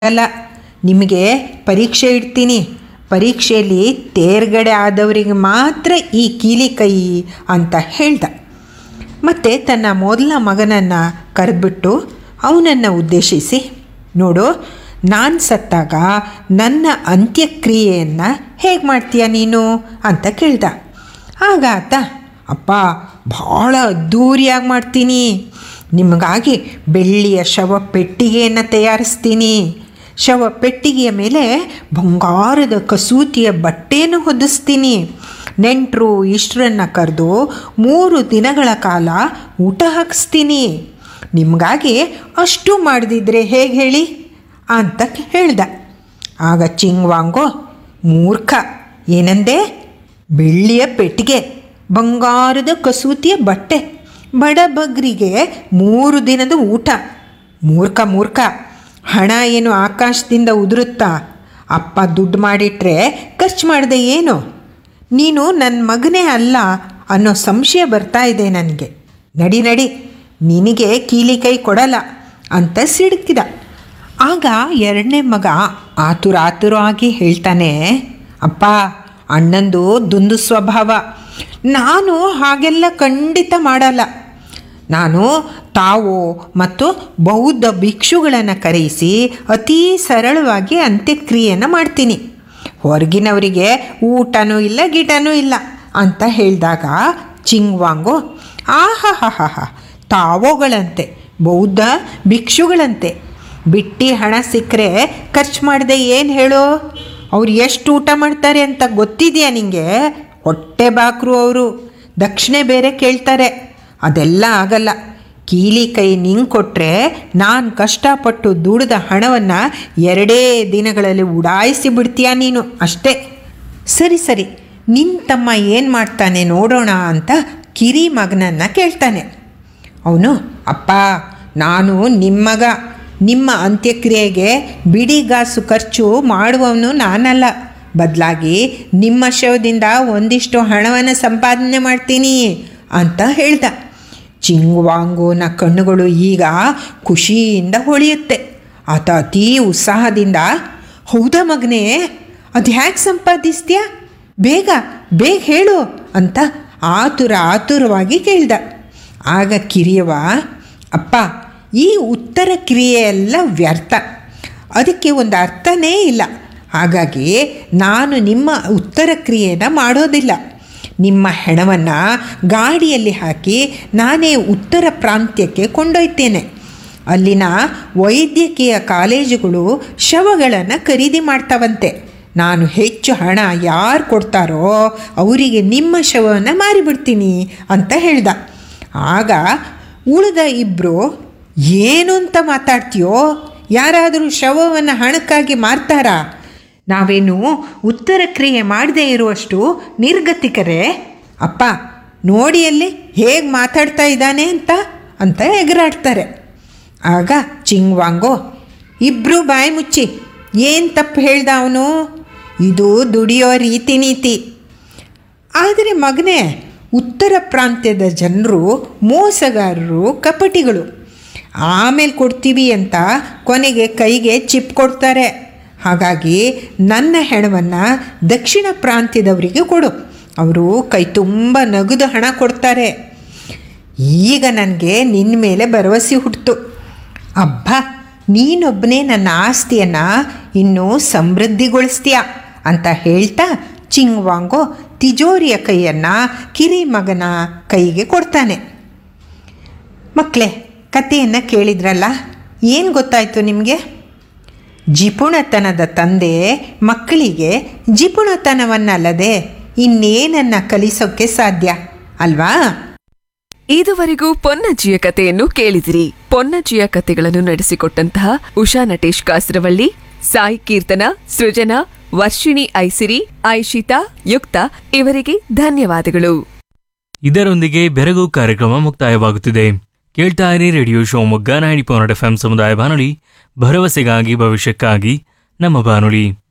ಅಲ್ಲ ನಿಮಗೆ ಪರೀಕ್ಷೆ ಇಡ್ತೀನಿ ಪರೀಕ್ಷೆಯಲ್ಲಿ ತೇರ್ಗಡೆ ಆದವರಿಗೆ ಮಾತ್ರ ಈ ಕೀಲಿ ಕೈ ಅಂತ ಹೇಳ್ದ ಮತ್ತು ತನ್ನ ಮೊದಲ ಮಗನನ್ನು ಕರೆದ್ಬಿಟ್ಟು ಅವನನ್ನು ಉದ್ದೇಶಿಸಿ ನೋಡು ನಾನು ಸತ್ತಾಗ ನನ್ನ ಅಂತ್ಯಕ್ರಿಯೆಯನ್ನು ಹೇಗೆ ಮಾಡ್ತೀಯ ನೀನು ಅಂತ ಕೇಳ್ದ ಆಗ ಆತ ಅಪ್ಪ ಭಾಳ ಅದ್ಧೂರಿಯಾಗಿ ಮಾಡ್ತೀನಿ ನಿಮಗಾಗಿ ಬೆಳ್ಳಿಯ ಶವ ಪೆಟ್ಟಿಗೆಯನ್ನು ತಯಾರಿಸ್ತೀನಿ ಶವ ಪೆಟ್ಟಿಗೆಯ ಮೇಲೆ ಬಂಗಾರದ ಕಸೂತಿಯ ಬಟ್ಟೆಯನ್ನು ಹೊದಿಸ್ತೀನಿ ನೆಂಟರು ಇಷ್ಟರನ್ನು ಕರೆದು ಮೂರು ದಿನಗಳ ಕಾಲ ಊಟ ಹಾಕಿಸ್ತೀನಿ ನಿಮಗಾಗಿ ಅಷ್ಟು ಮಾಡದಿದ್ರೆ ಹೇಗೆ ಹೇಳಿ ಅಂತ ಹೇಳ್ದ ಆಗ ಚಿಂಗ್ವಾಂಗೋ ಮೂರ್ಖ ಏನಂದೆ ಬೆಳ್ಳಿಯ ಪೆಟ್ಟಿಗೆ ಬಂಗಾರದ ಕಸೂತಿಯ ಬಟ್ಟೆ ಬಡಬಗ್ರಿಗೆ ಮೂರು ದಿನದ ಊಟ ಮೂರ್ಖ ಮೂರ್ಖ ಹಣ ಏನು ಆಕಾಶದಿಂದ ಉದುರುತ್ತಾ ಅಪ್ಪ ದುಡ್ಡು ಮಾಡಿಟ್ರೆ ಖರ್ಚು ಮಾಡಿದೆ ಏನು ನೀನು ನನ್ನ ಮಗನೇ ಅಲ್ಲ ಅನ್ನೋ ಸಂಶಯ ಬರ್ತಾ ಇದೆ ನನಗೆ ನಡಿ ನಡಿ ನಿನಗೆ ಕೀಲಿ ಕೈ ಕೊಡಲ್ಲ ಅಂತ ಸಿಡುಕಿದ ಆಗ ಎರಡನೇ ಮಗ ಆತುರ ಆತುರ ಆಗಿ ಹೇಳ್ತಾನೆ ಅಪ್ಪ ಅಣ್ಣಂದು ದುಂದು ಸ್ವಭಾವ ನಾನು ಹಾಗೆಲ್ಲ ಖಂಡಿತ ಮಾಡಲ್ಲ ನಾನು ತಾವು ಮತ್ತು ಬೌದ್ಧ ಭಿಕ್ಷುಗಳನ್ನು ಕರೆಯಿಸಿ ಅತೀ ಸರಳವಾಗಿ ಅಂತ್ಯಕ್ರಿಯೆಯನ್ನು ಮಾಡ್ತೀನಿ ಹೊರಗಿನವರಿಗೆ ಊಟನೂ ಇಲ್ಲ ಗಿಟನೂ ಇಲ್ಲ ಅಂತ ಹೇಳಿದಾಗ ಚಿಂಗ್ವಾಂಗು ಆಹಾಹಾಹ ತಾವೋಗಳಂತೆ ಬೌದ್ಧ ಭಿಕ್ಷುಗಳಂತೆ ಬಿಟ್ಟು ಹಣ ಸಿಕ್ಕರೆ ಖರ್ಚು ಮಾಡದೆ ಏನು ಹೇಳು ಅವ್ರು ಎಷ್ಟು ಊಟ ಮಾಡ್ತಾರೆ ಅಂತ ಗೊತ್ತಿದೆಯಾ ನಿಂಗೆ ಹೊಟ್ಟೆ ಬಾಕ್ರು ಅವರು ದಕ್ಷಿಣೆ ಬೇರೆ ಕೇಳ್ತಾರೆ ಅದೆಲ್ಲ ಆಗಲ್ಲ ಕೀಲಿ ಕೈ ನಿಂಗೆ ಕೊಟ್ಟರೆ ನಾನು ಕಷ್ಟಪಟ್ಟು ದುಡಿದ ಹಣವನ್ನು ಎರಡೇ ದಿನಗಳಲ್ಲಿ ಉಡಾಯಿಸಿ ಬಿಡ್ತೀಯ ನೀನು ಅಷ್ಟೇ ಸರಿ ಸರಿ ನಿನ್ನ ತಮ್ಮ ಏನು ಮಾಡ್ತಾನೆ ನೋಡೋಣ ಅಂತ ಕಿರಿ ಮಗನನ್ನು ಕೇಳ್ತಾನೆ ಅವನು ಅಪ್ಪ ನಾನು ನಿಮ್ಮಗ ನಿಮ್ಮ ಅಂತ್ಯಕ್ರಿಯೆಗೆ ಬಿಡಿಗಾಸು ಖರ್ಚು ಮಾಡುವವನು ನಾನಲ್ಲ ಬದಲಾಗಿ ನಿಮ್ಮ ಶವದಿಂದ ಒಂದಿಷ್ಟು ಹಣವನ್ನು ಸಂಪಾದನೆ ಮಾಡ್ತೀನಿ ಅಂತ ಹೇಳ್ದ ಚಿಂಗ್ವಾಂಗೋನ ಕಣ್ಣುಗಳು ಈಗ ಖುಷಿಯಿಂದ ಹೊಳೆಯುತ್ತೆ ಆತ ಅತೀ ಉತ್ಸಾಹದಿಂದ ಹೌದಾ ಮಗನೇ ಅದು ಹ್ಯಾಕೆ ಸಂಪಾದಿಸ್ತೀಯ ಬೇಗ ಬೇಗ ಹೇಳು ಅಂತ ಆತುರ ಆತುರವಾಗಿ ಕೇಳ್ದ ಆಗ ಕಿರಿಯವ ಅಪ್ಪ ಈ ಉತ್ತರ ಕ್ರಿಯೆಯೆಲ್ಲ ವ್ಯರ್ಥ ಅದಕ್ಕೆ ಒಂದು ಅರ್ಥನೇ ಇಲ್ಲ ಹಾಗಾಗಿ ನಾನು ನಿಮ್ಮ ಉತ್ತರ ಕ್ರಿಯೆನ ಮಾಡೋದಿಲ್ಲ ನಿಮ್ಮ ಹೆಣವನ್ನು ಗಾಡಿಯಲ್ಲಿ ಹಾಕಿ ನಾನೇ ಉತ್ತರ ಪ್ರಾಂತ್ಯಕ್ಕೆ ಕೊಂಡೊಯ್ತೇನೆ ಅಲ್ಲಿನ ವೈದ್ಯಕೀಯ ಕಾಲೇಜುಗಳು ಶವಗಳನ್ನು ಖರೀದಿ ಮಾಡ್ತಾವಂತೆ ನಾನು ಹೆಚ್ಚು ಹಣ ಯಾರು ಕೊಡ್ತಾರೋ ಅವರಿಗೆ ನಿಮ್ಮ ಶವವನ್ನು ಮಾರಿಬಿಡ್ತೀನಿ ಅಂತ ಹೇಳ್ದ ಆಗ ಉಳಿದ ಇಬ್ಬರು ಏನು ಅಂತ ಮಾತಾಡ್ತೀಯೋ ಯಾರಾದರೂ ಶವವನ್ನು ಹಣಕ್ಕಾಗಿ ಮಾರ್ತಾರಾ ನಾವೇನು ಉತ್ತರ ಕ್ರಿಯೆ ಮಾಡದೇ ಇರುವಷ್ಟು ನಿರ್ಗತಿಕರೇ ಅಪ್ಪ ನೋಡಿಯಲ್ಲಿ ಹೇಗೆ ಮಾತಾಡ್ತಾ ಇದ್ದಾನೆ ಅಂತ ಅಂತ ಎಗರಾಡ್ತಾರೆ ಆಗ ಚಿಂಗ್ವಾಂಗೋ ಇಬ್ಬರು ಬಾಯಿ ಮುಚ್ಚಿ ಏನು ತಪ್ಪು ಹೇಳ್ದ ಅವನು ಇದು ದುಡಿಯೋ ರೀತಿ ನೀತಿ ಆದರೆ ಮಗನೇ ಉತ್ತರ ಪ್ರಾಂತ್ಯದ ಜನರು ಮೋಸಗಾರರು ಕಪಟಿಗಳು ಆಮೇಲೆ ಕೊಡ್ತೀವಿ ಅಂತ ಕೊನೆಗೆ ಕೈಗೆ ಚಿಪ್ ಕೊಡ್ತಾರೆ ಹಾಗಾಗಿ ನನ್ನ ಹೆಣವನ್ನು ದಕ್ಷಿಣ ಪ್ರಾಂತ್ಯದವರಿಗೆ ಕೊಡು ಅವರು ಕೈ ತುಂಬ ನಗದು ಹಣ ಕೊಡ್ತಾರೆ ಈಗ ನನಗೆ ನಿನ್ನ ಮೇಲೆ ಭರವಸೆ ಹುಟ್ಟಿತು ಅಬ್ಬ ನೀನೊಬ್ಬನೇ ನನ್ನ ಆಸ್ತಿಯನ್ನು ಇನ್ನೂ ಸಮೃದ್ಧಿಗೊಳಿಸ್ತೀಯ ಅಂತ ಹೇಳ್ತಾ ಚಿಂಗ್ವಾಂಗೋ ತಿಜೋರಿಯ ಕೈಯನ್ನು ಕಿರಿ ಮಗನ ಕೈಗೆ ಕೊಡ್ತಾನೆ ಮಕ್ಕಳೇ ಕಥೆಯನ್ನು ಕೇಳಿದ್ರಲ್ಲ ಏನು ಗೊತ್ತಾಯಿತು ನಿಮಗೆ ಜಿಪುಣತನದ ತಂದೆ ಮಕ್ಕಳಿಗೆ ಜಿಪುಣತನವನ್ನಲ್ಲದೆ ಇನ್ನೇನನ್ನ ಕಲಿಸೋಕ್ಕೆ ಸಾಧ್ಯ ಅಲ್ವಾ ಇದುವರೆಗೂ ಪೊನ್ನಜ್ಜಿಯ ಕಥೆಯನ್ನು ಕೇಳಿದಿರಿ ಪೊನ್ನಜ್ಜಿಯ ಕಥೆಗಳನ್ನು ನಡೆಸಿಕೊಟ್ಟಂತಹ ಉಷಾ ನಟೇಶ್ ಕಾಸರವಳ್ಳಿ ಸಾಯಿ ಕೀರ್ತನ ಸೃಜನಾ ವರ್ಷಿಣಿ ಐಸಿರಿ ಐಶಿತಾ ಯುಕ್ತ ಇವರಿಗೆ ಧನ್ಯವಾದಗಳು ಇದರೊಂದಿಗೆ ಬೆರಗು ಕಾರ್ಯಕ್ರಮ ಮುಕ್ತಾಯವಾಗುತ್ತಿದೆ ಕೇಳ್ತಾ ಇರಿ radio Shivamogga ninety point F M ಸಮುದಾಯ ಬಾನುಲಿ ಭರವಸೆಗಾಗಿ ಭವಿಷ್ಯಕ್ಕಾಗಿ ನಮ್ಮ ಬಾನುಲಿ